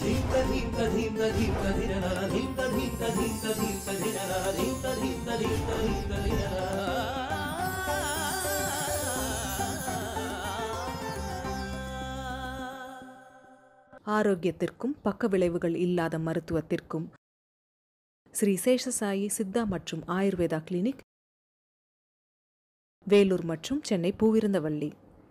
ஆரோக்கியத்திற்கும் பக்க விளைவுகள் இல்லாத மருத்துவத்திற்கும் ஸ்ரீ சேஷசாயி சித்தா மற்றும் ஆயுர்வேதா கிளினிக் வேலூர் மற்றும் சென்னை பூவிருந்தவள்ளி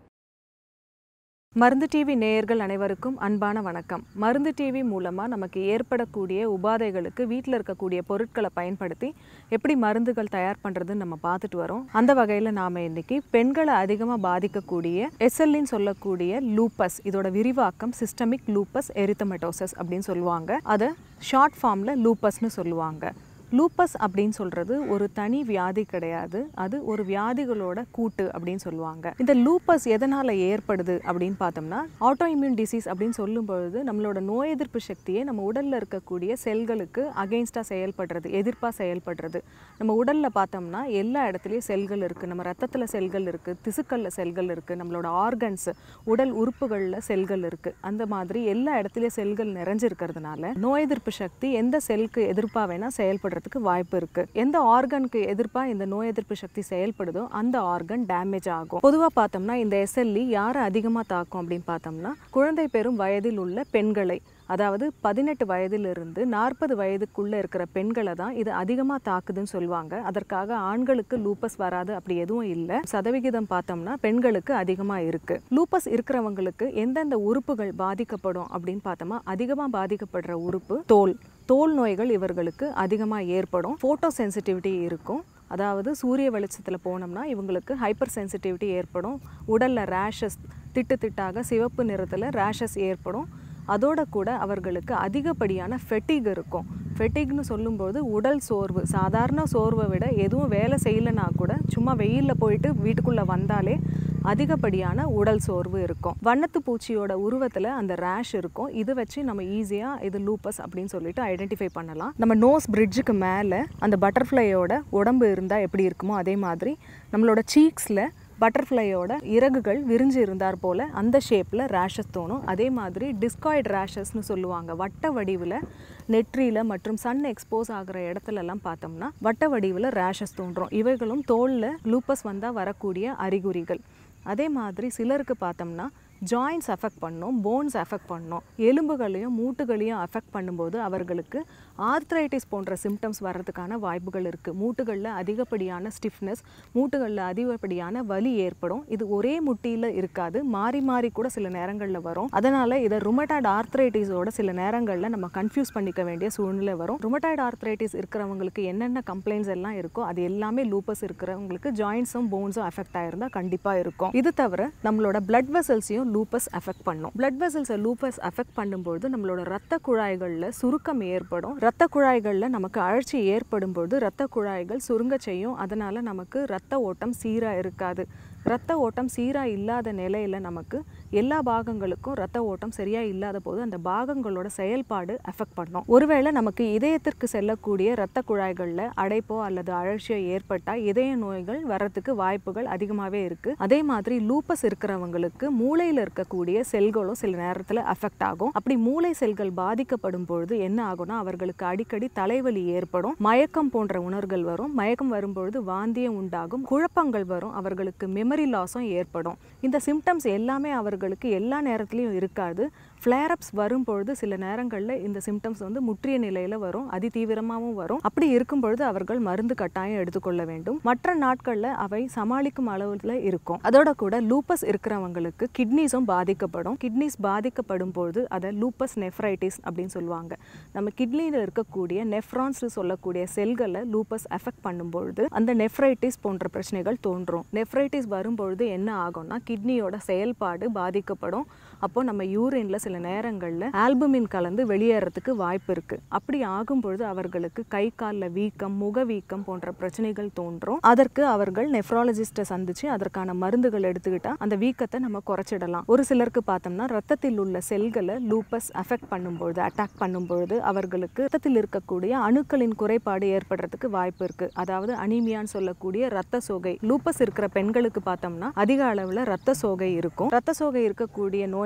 மருந்து டிவி நேயர்கள் அனைவருக்கும் அன்பான வணக்கம் மருந்து டிவி மூலமாக நமக்கு ஏற்படக்கூடிய உபாதைகளுக்கு வீட்டில் இருக்கக்கூடிய பொருட்களை பயன்படுத்தி எப்படி மருந்துகள் தயார் பண்ணுறதுன்னு நம்ம பார்த்துட்டு வரோம் அந்த வகையில் நாம் இன்னைக்கு பெண்களை அதிகமாக பாதிக்கக்கூடிய எஸ்எல்லின்னு சொல்லக்கூடிய லூப்பஸ் இதோட விரிவாக்கம் சிஸ்டமிக் லூப்பஸ் எரித்தமெட்டோசஸ் அப்படின்னு சொல்லுவாங்க அதை ஷார்ட் ஃபார்மில் லூப்பஸ்னு சொல்லுவாங்க லூப்பஸ் அப்படின்னு சொல்றது ஒரு தனி வியாதி கிடையாது அது ஒரு வியாதிகளோட கூட்டு அப்படின்னு சொல்லுவாங்க இந்த லூப்பஸ் எதனால ஏற்படுது அப்படின்னு பார்த்தோம்னா ஆட்டோ இம்யூன் டிசீஸ் அப்படின்னு சொல்லும் பொழுது நம்மளோட நோய் எதிர்ப்பு சக்தியை நம்ம உடல்ல இருக்கக்கூடிய செல்களுக்கு அகெயின்ஸ்டா செயல்படுறது எதிர்ப்பா செயல்படுறது நம்ம உடல்ல பார்த்தோம்னா எல்லா இடத்துலயும் செல்கள் இருக்கு நம்ம ரத்தத்துல செல்கள் இருக்கு திசுக்கள்ல செல்கள் இருக்கு நம்மளோட ஆர்கன்ஸ் உடல் உறுப்புகள்ல செல்கள் இருக்கு அந்த மாதிரி எல்லா இடத்துலயும் செல்கள் நிறைஞ்சிருக்கிறதுனால நோய் எதிர்ப்பு சக்தி எந்த செல்க்கு எதிர்ப்பா வேணா செயல்படுறதுக்கு வாய்ப்பு இருக்கு எந்த ஆர்கனுக்கு எதிர்ப்பா இந்த நோய் எதிர்ப்பு சக்தி செயல்படுதோ அந்த ஆர்கன் டேமேஜ் ஆகும் பொதுவா பார்த்தோம்னா இந்த எஸ்எல்இ யாரை அதிகமா தாக்கும் அப்படின்னு பார்த்தோம்னா குழந்தை பெறும் வயதில் உள்ள பெண்களை அதாவது பதினெட்டு வயதிலிருந்து நாற்பது வயதுக்குள்ள இருக்கிற பெண்களை தான் இது அதிகமாக தாக்குதுன்னு சொல்லுவாங்க அதற்காக ஆண்களுக்கு லூப்பஸ் வராது அப்படி எதுவும் இல்லை சதவிகிதம் பார்த்தோம்னா பெண்களுக்கு அதிகமாக இருக்கு லூப்பஸ் இருக்கிறவங்களுக்கு எந்தெந்த உறுப்புகள் பாதிக்கப்படும் அப்படின்னு பார்த்தோம்னா அதிகமாக பாதிக்கப்படுற உறுப்பு தோல் தோல் நோய்கள் இவர்களுக்கு அதிகமாக ஏற்படும் ஃபோட்டோ சென்சிட்டிவிட்டி இருக்கும் அதாவது சூரிய வெளிச்சத்தில் போனோம்னா இவங்களுக்கு ஹைப்பர் சென்சிட்டிவிட்டி ஏற்படும் உடலில் ரேஷஸ் திட்டு திட்டாக சிவப்பு நிறத்தில் ரேஷஸ் ஏற்படும் அதோட கூட அவர்களுக்கு அதிகப்படியான ஃபெட்டிக் இருக்கும் ஃபெட்டிக்னு சொல்லும்போது உடல் சோர்வு சாதாரண சோர்வை விட எதுவும் வேலை செய்யலைனா கூட சும்மா வெயிலில் போயிட்டு வீட்டுக்குள்ளே வந்தாலே அதிகப்படியான உடல் சோர்வு இருக்கும் வண்ணத்து பூச்சியோட உருவத்தில் அந்த ரேஷ் இருக்கும் இது வச்சு நம்ம ஈஸியாக இது லூப்பஸ் அப்படின்னு சொல்லிட்டு ஐடென்டிஃபை பண்ணலாம் நம்ம நோஸ் பிரிட்ஜுக்கு மேலே அந்த பட்டர்ஃப்ளையோட உடம்பு இருந்தால் எப்படி இருக்குமோ அதே மாதிரி நம்மளோட சீக்ஸில் பட்டர்ஃப்ளையோட இறகுகள் விரிஞ்சு இருந்தார் போல் அந்த ஷேப்பில் ரேஷஸ் தோணும் அதே மாதிரி டிஸ்காய்ட் ரேஷஸ்னு சொல்லுவாங்க வட்ட வடிவில் நெற்றியில் மற்றும் சன் எக்ஸ்போஸ் ஆகிற இடத்துலலாம் பார்த்தோம்னா வட்ட வடிவில் ரேஷஸ் தோன்றும் இவைகளும் தோலில் லூப்பஸ் வந்தால் வரக்கூடிய அறிகுறிகள் அதே மாதிரி சிலருக்கு பார்த்தோம்னா ஜாயின்ஸ் அஃபெக்ட் பண்ணும் போன்ஸ் அஃபெக்ட் பண்ணும் எலும்புகளையும் மூட்டுகளையும் அஃபெக்ட் பண்ணும்போது அவர்களுக்கு ஆர்த்ரைட்டிஸ் போன்ற சிம்டம்ஸ் வர்றதுக்கான வாய்ப்புகள் இருக்குது மூட்டுகளில் அதிகப்படியான ஸ்டிஃப்னஸ் மூட்டுகளில் அதிகப்படியான வலி ஏற்படும் இது ஒரே முட்டியில் இருக்காது மாறி மாறி கூட சில நேரங்களில் வரும் அதனால் இதை ருமட்டாய்டு ஆர்த்ரைட்டிஸோட சில நேரங்களில் நம்ம கன்ஃபியூஸ் பண்ணிக்க வேண்டிய சூழ்நிலை வரும் ருமட்டாய்டு ஆர்த்ரைட்டிஸ் இருக்கிறவங்களுக்கு என்னென்ன கம்ப்ளைண்ட்ஸ் எல்லாம் இருக்கோ அது எல்லாமே லூப்பஸ் இருக்கிறவங்களுக்கு ஜாயின்ஸும் போன்ஸும் அஃபெக்ட் ஆயிருந்தால் கண்டிப்பாக இருக்கும் இது தவிர நம்மளோட பிளட் வெசல்ஸையும் லூப்பஸ் அஃபெக்ட் பண்ணும் பிளட் வெசல்ஸை லூப்பஸ் அஃபெக்ட் பண்ணும்போது நம்மளோட ரத்த குழாய்களில் சுருக்கம் ஏற்படும் ரத்த குழாய்களில் நமக்கு அழற்சி ஏற்படும் போது ரத்த குழாய்கள் சுருங்க செய்யும் அதனால நமக்கு ரத்த ஓட்டம் சீராக இருக்காது ரத்த ஓட்டம் சீராக இல்லாத நிலையில் நமக்கு எல்லா பாகங்களுக்கும் ரத்த ஓட்டம் சரியாக இல்லாத போது அந்த பாகங்களோட செயல்பாடு அஃபெக்ட் பண்ணும் ஒருவேளை நமக்கு இதயத்திற்கு செல்லக்கூடிய ரத்த குழாய்களில் அடைப்போ அல்லது அழற்சியோ ஏற்பட்டால் இதய நோய்கள் வரத்துக்கு வாய்ப்புகள் அதிகமாகவே இருக்குது அதே மாதிரி லூப்பஸ் இருக்கிறவங்களுக்கு மூளையில் இருக்கக்கூடிய செல்களும் சில நேரத்தில் அஃபெக்ட் ஆகும் அப்படி மூளை செல்கள் பாதிக்கப்படும் பொழுது என்ன ஆகும்னா அவர்களுக்கு அடிக்கடி தலைவலி ஏற்படும் மயக்கம் போன்ற உணர்வுகள் வரும் மயக்கம் வரும்பொழுது வாந்தியம் உண்டாகும் குழப்பங்கள் வரும் அவர்களுக்கு மெமரி லாஸும் ஏற்படும் இந்த சிம்டம்ஸ் எல்லாமே அவர்களுக்கு எல்லா நேரத்துலையும் இருக்காது ஃப்ளேரப்ஸ் வரும்பொழுது சில நேரங்களில் இந்த சிம்டம்ஸ் வந்து முற்றிய நிலையில் வரும் அதி தீவிரமாகவும் வரும் அப்படி இருக்கும் பொழுது அவர்கள் மருந்து கட்டாயம் எடுத்துக்கொள்ள வேண்டும் மற்ற நாட்களில் அவை சமாளிக்கும் அளவில் இருக்கும் அதோட கூட லூப்பஸ் இருக்கிறவங்களுக்கு கிட்னிஸும் பாதிக்கப்படும் கிட்னிஸ் பாதிக்கப்படும் பொழுது அதை லூப்பஸ் நெஃப்ரைட்டிஸ் அப்படின்னு சொல்லுவாங்க நம்ம கிட்னியில் இருக்கக்கூடிய நெஃப்ரான்ஸ் சொல்லக்கூடிய செல்களை லூப்பஸ் அஃபெக்ட் பண்ணும்பொழுது அந்த நெஃப்ரைட்டிஸ் போன்ற பிரச்சனைகள் தோன்றும் நெஃப்ரைட்டிஸ் வரும்பொழுது என்ன ஆகும்னா கிட்னியோட செயல்பாடு பாதிக்கப்படும் அப்போ நம்ம யூரின்ல சில நேரங்களில் ஆல்புமின் கலந்து வெளியேறதுக்கு வாய்ப்பு இருக்கு அப்படி ஆகும் பொழுது அவர்களுக்கு கை காலில் வீக்கம் முக வீக்கம் போன்ற பிரச்சனைகள் தோன்றும் அதற்கு அவர்கள் நெஃப்ராலஜிஸ்ட்டை சந்திச்சு அதற்கான மருந்துகள் எடுத்துக்கிட்டா அந்த வீக்கத்தை நம்ம குறைச்சிடலாம் ஒரு சிலருக்கு பார்த்தோம்னா ரத்தத்தில் உள்ள செல்களை லூப்பஸ் அஃபெக்ட் பண்ணும்பொழுது அட்டாக் பண்ணும்பொழுது அவர்களுக்கு ரத்தத்தில் இருக்கக்கூடிய அணுக்களின் குறைபாடு ஏற்படுறதுக்கு வாய்ப்பு இருக்கு அதாவது அனீமியான்னு சொல்லக்கூடிய ரத்த சோகை லூப்பஸ் இருக்கிற பெண்களுக்கு பார்த்தோம்னா அதிக அளவில் ரத்த சோகை இருக்கும் ரத்த சோகை இருக்கக்கூடிய நோயாளி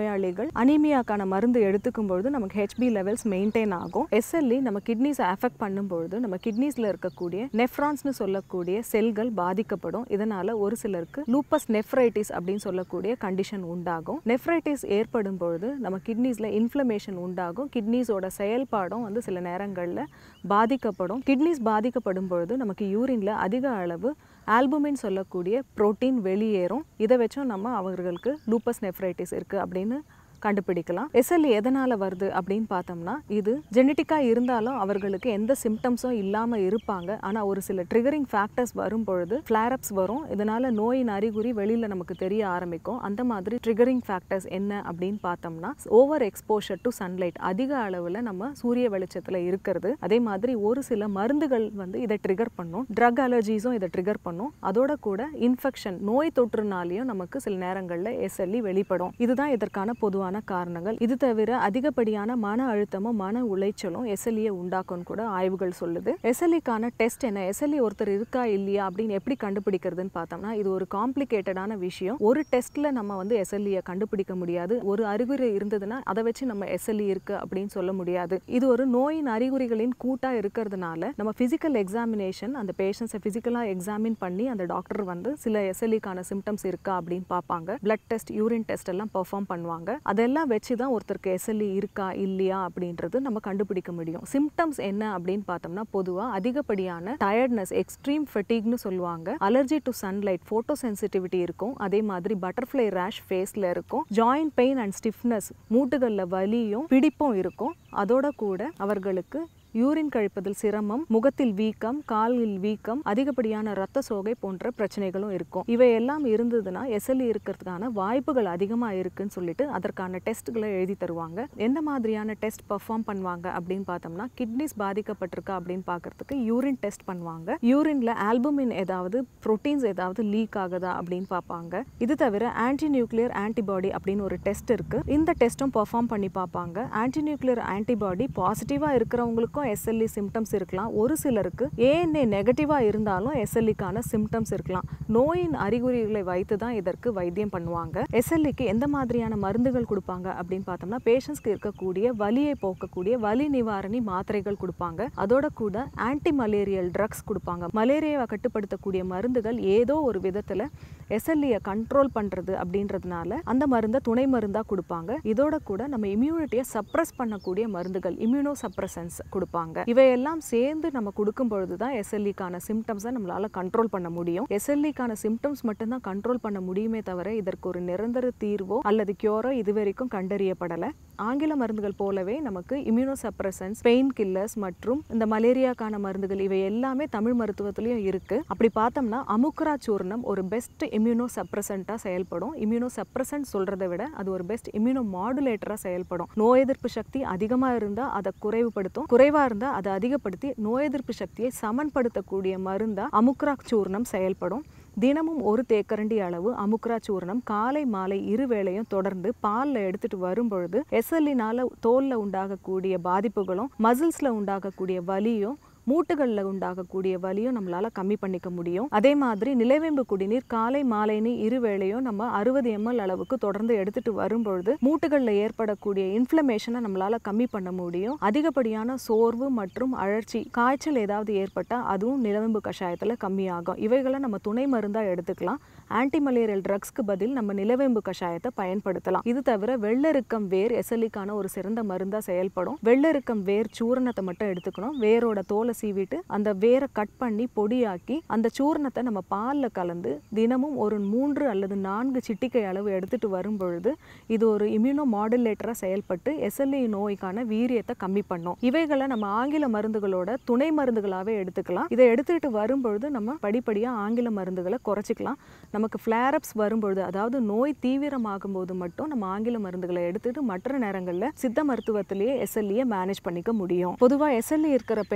நோயாளிகள் அனீமியாக்கான மருந்து எடுத்துக்கும் பொழுது நமக்கு ஹெச்பி லெவல்ஸ் மெயின்டைன் ஆகும் எஸ்எல்இ நம்ம கிட்னிஸை அஃபெக்ட் பண்ணும்பொழுது நம்ம கிட்னிஸில் இருக்கக்கூடிய நெஃப்ரான்ஸ்னு சொல்லக்கூடிய செல்கள் பாதிக்கப்படும் இதனால ஒரு சிலருக்கு லூப்பஸ் நெஃப்ரைட்டிஸ் அப்படின்னு சொல்லக்கூடிய கண்டிஷன் உண்டாகும் நெஃப்ரைட்டிஸ் ஏற்படும் பொழுது நம்ம கிட்னிஸில் இன்ஃப்ளமேஷன் உண்டாகும் கிட்னிஸோட செயல்பாடும் வந்து சில நேரங்களில் பாதிக்கப்படும் கிட்னிஸ் பாதிக்கப்படும் பொழுது நமக்கு யூரின்ல அதிக அளவு ஆல்புமின் சொல்லக்கூடிய புரோட்டீன் வெளியேறும் இதை வச்சும் நம்ம அவர்களுக்கு லூப்பஸ் நெஃப்ரைட்டிஸ் இருக்குது அப்படின்னு கண்டுபிடிக்கலாம் எஸ்எல்இ எதனால் வருது அப்படின்னு பார்த்தோம்னா இது ஜெனட்டிக்காக இருந்தாலும் அவர்களுக்கு எந்த சிம்டம்ஸும் இல்லாமல் இருப்பாங்க ஆனால் ஒரு சில ட்ரிகரிங் ஃபேக்டர்ஸ் வரும் பொழுது ஃப்ளாரப்ஸ் வரும் இதனால் நோயின் அறிகுறி வெளியில் நமக்கு தெரிய ஆரம்பிக்கும் அந்த மாதிரி ட்ரிகரிங் ஃபேக்டர்ஸ் என்ன அப்படின்னு பார்த்தோம்னா ஓவர் எக்ஸ்போஷர் டு சன்லைட் அதிக அளவில் நம்ம சூரிய வெளிச்சத்தில் இருக்கிறது அதே மாதிரி ஒரு சில மருந்துகள் வந்து இதை ட்ரிகர் பண்ணும் ட்ரக் அலர்ஜிஸும் இதை ட்ரிகர் பண்ணும் அதோட கூட இன்ஃபெக்ஷன் நோய் தொற்றுனாலையும் நமக்கு சில நேரங்களில் எஸ்எல்இ வெளிப்படும் இதுதான் இதற்கான பொதுவான காரணங்கள் இது தவிர அதிகப்படியான மன அழுத்தமும் மன உளைச்சலும் எஸ்எல்இயை உண்டாக்கும்னு கூட ஆய்வுகள் சொல்லுது எஸ்எல்இக்கான டெஸ்ட் என்ன எஸ்எல்இ ஒருத்தர் இருக்கா இல்லையா அப்படின்னு எப்படி கண்டுபிடிக்கிறதுன்னு பார்த்தோம்னா இது ஒரு காம்ப்ளிகேட்டடான விஷயம் ஒரு டெஸ்ட்ல நம்ம வந்து எஸ்எல்இயை கண்டுபிடிக்க முடியாது ஒரு அறிகுறி இருந்ததுன்னா அதை வச்சு நம்ம எஸ்எல்இ இருக்கு அப்படின்னு சொல்ல முடியாது இது ஒரு நோயின் அறிகுறிகளின் கூட்டா இருக்கிறதுனால நம்ம பிசிக்கல் எக்ஸாமினேஷன் அந்த பேஷண்ட்ஸை பிசிக்கலாக எக்ஸாமின் பண்ணி அந்த டாக்டர் வந்து சில எஸ்எல்இக்கான சிம்டம்ஸ் இருக்கா அப்படின்னு பார்ப்பாங்க பிளட் டெஸ்ட் யூரின் டெஸ்ட் எல்லாம் பெர்ஃபார்ம் பண்ணுவாங்க அதெல்லாம் வச்சு தான் ஒருத்தருக்கு எஸ்எல்இ இருக்கா இல்லையா அப்படின்றது நம்ம கண்டுபிடிக்க முடியும் சிம்டம்ஸ் என்ன அப்படின்னு பார்த்தோம்னா பொதுவாக அதிகப்படியான டயர்ட்னஸ் எக்ஸ்ட்ரீம் ஃபெட்டிக்னு சொல்லுவாங்க allergy to sunlight photosensitivity இருக்கும் அதே மாதிரி பட்டர்ஃப்ளை ரேஷ் ஃபேஸில் இருக்கும் ஜாயிண்ட் பெயின் அண்ட் ஸ்டிஃப்னஸ் மூட்டுகளில் வலியும் பிடிப்பும் இருக்கும் அதோட கூட அவர்களுக்கு யூரின் கழிப்பதில் சிரமம் முகத்தில் வீக்கம் காலில் வீக்கம் அதிகப்படியான இரத்த சோகை போன்ற பிரச்சனைகளும் இருக்கும் இவை எல்லாம் இருந்ததுன்னா எஸ்எல்இ இருக்கிறதுக்கான வாய்ப்புகள் அதிகமாக இருக்குன்னு சொல்லிட்டு அதற்கான டெஸ்ட்களை எழுதி தருவாங்க எந்த மாதிரியான டெஸ்ட் பெர்ஃபார்ம் பண்ணுவாங்க அப்படின்னு பார்த்தோம்னா கிட்னிஸ் பாதிக்கப்பட்டிருக்கா அப்படின்னு பார்க்கறதுக்கு யூரின் டெஸ்ட் பண்ணுவாங்க யூரின்ல ஆல்புமின் ஏதாவது ப்ரோட்டீன்ஸ் ஏதாவது லீக் ஆகுதா அப்படின்னு பார்ப்பாங்க இது தவிர ஆன்டி நியூக்ளியர் ஆன்டிபாடி அப்படின்னு ஒரு டெஸ்ட் இருக்கு இந்த டெஸ்ட்டும் பெர்ஃபார்ம் பண்ணி பார்ப்பாங்க ஆன்டி நியூக்ளியர் ஆன்டிபாடி பாசிட்டிவாக இருக்கிறவங்களுக்கும் எஸ்எல்இ சிம்டம்ஸ் இருக்கலாம் ஒரு சிலருக்கு ஏஎன்ஏ நெகட்டிவாக இருந்தாலும் எஸ்எல்இக்கான சிம்டம்ஸ் இருக்கலாம் நோயின் அறிகுறிகளை வைத்து தான் இதற்கு வைத்தியம் பண்ணுவாங்க எஸ்எல்இக்கு எந்த மாதிரியான மருந்துகள் கொடுப்பாங்க அப்படின்னு பார்த்தோம்னா பேஷண்ட்ஸ்க்கு இருக்கக்கூடிய வலியை போக்கக்கூடிய வலி நிவாரணி மாத்திரைகள் கொடுப்பாங்க அதோட கூட ஆன்டி மலேரியல் ட்ரக்ஸ் கொடுப்பாங்க மலேரியாவை கட்டுப்படுத்தக்கூடிய மருந்துகள் ஏதோ ஒரு விதத்தில் எஸ்எல்இயை கண்ட்ரோல் பண்ணுறது அப்படின்றதுனால அந்த மருந்தை துணை மருந்தாக கொடுப்பாங்க இதோட கூட நம்ம இம்யூனிட்டியை சப்ரஸ் பண்ணக்கூடிய மருந்துகள் இம்யூனோ சப்ரசன்ஸ் கொடுப்பாங்க இவையெல்லாம் சேர்ந்து நம்ம கொடுக்கும் பொழுது தான் எஸ்எல்இக்கான சிம்டம்ஸை நம்மளால கண்ட்ரோல் பண்ண முடியும் எஸ்எல்இக்கான சிம்டம்ஸ் மட்டும்தான் கண்ட்ரோல் பண்ண முடியுமே தவிர இதற்கு ஒரு நிரந்தர தீர்வோ அல்லது கியூரோ இதுவரைக்கும் கண்டறியப்படலை ஆங்கில மருந்துகள் போலவே நமக்கு இம்யூனோ சப்ரசன்ஸ் பெயின் கில்லர்ஸ் மற்றும் இந்த மலேரியாக்கான மருந்துகள் இவை எல்லாமே தமிழ் மருத்துவத்திலையும் இருக்கு அப்படி பார்த்தோம்னா அமுக்ரா சூர்ணம் ஒரு பெஸ்ட் இம்யூனோ சப்ரசண்ட்டாக செயல்படும் இம்யூனோ சப்ரசன்ட் சொல்றதை விட அது ஒரு பெஸ்ட் இம்யூனோ மாடுலேட்டராக செயல்படும் நோய் எதிர்ப்பு சக்தி அதிகமாக இருந்தால் அதை குறைவுபடுத்தும் குறைவாக இருந்தால் அதை அதிகப்படுத்தி நோய் எதிர்ப்பு சக்தியை சமன்படுத்தக்கூடிய மருந்தா அமுக்ரா சூர்ணம் செயல்படும் தினமும் ஒரு தேக்கரண்டி அளவு அமுக்ரா சூர்ணம் காலை மாலை இரு வேளையும் தொடர்ந்து பாலில் எடுத்துட்டு வரும்பொழுது எஸ்எல்லினால தோலில் உண்டாகக்கூடிய பாதிப்புகளும் மசில்ஸில் உண்டாகக்கூடிய வலியும் மூட்டுகளில் உண்டாகக்கூடிய வலியும் நம்மளால கம்மி பண்ணிக்க முடியும் அதே மாதிரி நிலவேம்பு குடிநீர் காலை மாலைன்னு இரு வேளையும் நம்ம அறுபது எம்எல் அளவுக்கு தொடர்ந்து எடுத்துட்டு வரும்பொழுது மூட்டுகளில் ஏற்படக்கூடிய இன்ஃப்ளமேஷனை நம்மளால கம்மி பண்ண முடியும் அதிகப்படியான சோர்வு மற்றும் அழற்சி காய்ச்சல் ஏதாவது ஏற்பட்டால் அதுவும் நிலவேம்பு கஷாயத்தில் கம்மியாகும் இவைகளை நம்ம துணை மருந்தாக எடுத்துக்கலாம் ஆன்டி மலேரியல் ட்ரக்ஸ்க்கு பதில் நம்ம நிலவேம்பு கஷாயத்தை பயன்படுத்தலாம் இது தவிர வெள்ளெருக்கம் வேர் எஸ்எல்லிக்கான ஒரு சிறந்த மருந்தா செயல்படும் வெள்ளெருக்கம் வேர் சூரணத்தை மட்டும் எடுத்துக்கணும் வேரோட தோலை சீவிட்டு அந்த வேரை கட் பண்ணி பொடியாக்கி அந்த சூரணத்தை நம்ம பாலில் கலந்து தினமும் ஒரு மூன்று அல்லது நான்கு சிட்டிகை அளவு எடுத்துட்டு வரும் பொழுது இது ஒரு இம்யூனோ மாடுலேட்டராக செயல்பட்டு எஸ்எல்இ நோய்க்கான வீரியத்தை கம்மி பண்ணும் இவைகளை நம்ம ஆங்கில மருந்துகளோட துணை மருந்துகளாகவே எடுத்துக்கலாம் இதை எடுத்துக்கிட்டு வரும்பொழுது நம்ம படிப்படியாக ஆங்கில மருந்துகளை குறைச்சிக்கலாம் நமக்கு ஃப்ளேரப்ஸ் வரும்பொழுது அதாவது நோய் தீவிரமாகும் போது மட்டும் நம்ம ஆங்கில மருந்துகளை எடுத்துட்டு மற்ற நேரங்களில் சித்த மருத்துவத்திலேயே எஸ்எல்இயை மேனேஜ் பண்ணிக்க முடியும் பொதுவாக எஸ்எல்இ இருக்கிற பெண்களுக்கு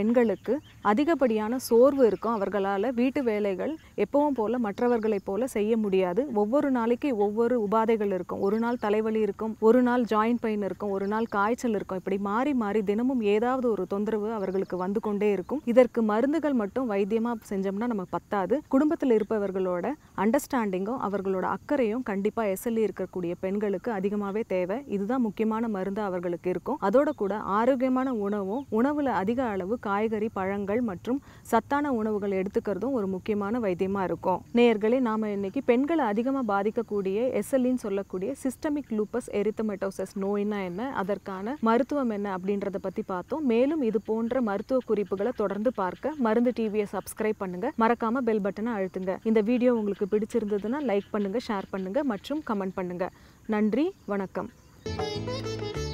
பெண்களுக்கு அதிகப்படியான சோர்வு இருக்கும் அவர்களால் வீட்டு வேலைகள் எப்பவும் போல மற்றவர்களைப் போல செய்ய முடியாது ஒவ்வொரு நாளைக்கு ஒவ்வொரு உபாதைகள் இருக்கும் ஒரு நாள் தலைவலி இருக்கும் ஒரு நாள் ஜாயிண்ட் பெயின் இருக்கும் ஒரு நாள் காய்ச்சல் இருக்கும் இப்படி மாறி மாறி தினமும் ஏதாவது ஒரு தொந்தரவு அவர்களுக்கு வந்து கொண்டே இருக்கும் இதற்கு மருந்துகள் மட்டும் வைத்தியமாக செஞ்சோம்னா நமக்கு பத்தாது குடும்பத்தில் இருப்பவர்களோட அண்டர்ஸ்டாண்டிங்கும் அவர்களோட அக்கறையும் கண்டிப்பாக எஸ்எல்இ இருக்கக்கூடிய பெண்களுக்கு அதிகமாகவே தேவை இதுதான் முக்கியமான மருந்து அவர்களுக்கு இருக்கும் அதோட கூட ஆரோக்கியமான உணவும் உணவில் அதிக அளவு காய்கறி பழங்கள் மற்றும் சத்தான உணவுகள் எடுத்துக்கிறதும் ஒரு முக்கியமான வைத்தியமாக இருக்கும் நேயர்களே நாம் இன்னைக்கு பெண்களை அதிகமாக பாதிக்கக்கூடிய எஸ்எல்இன்னு சொல்லக்கூடிய சிஸ்டமிக் லூப்பஸ் எரித்தமெட்டோசஸ் நோய்னா என்ன அதற்கான மருத்துவம் என்ன அப்படின்றத பற்றி பார்த்தோம் மேலும் இது போன்ற மருத்துவ குறிப்புகளை தொடர்ந்து பார்க்க மருந்து டிவியை சப்ஸ்கிரைப் பண்ணுங்க மறக்காம பெல் பட்டனை அழுத்துங்க இந்த வீடியோ உங்களுக்கு பிடிச்சிருந்ததுன்னா லைக் பண்ணுங்க ஷேர் பண்ணுங்க மற்றும் கமெண்ட் பண்ணுங்க நன்றி வணக்கம்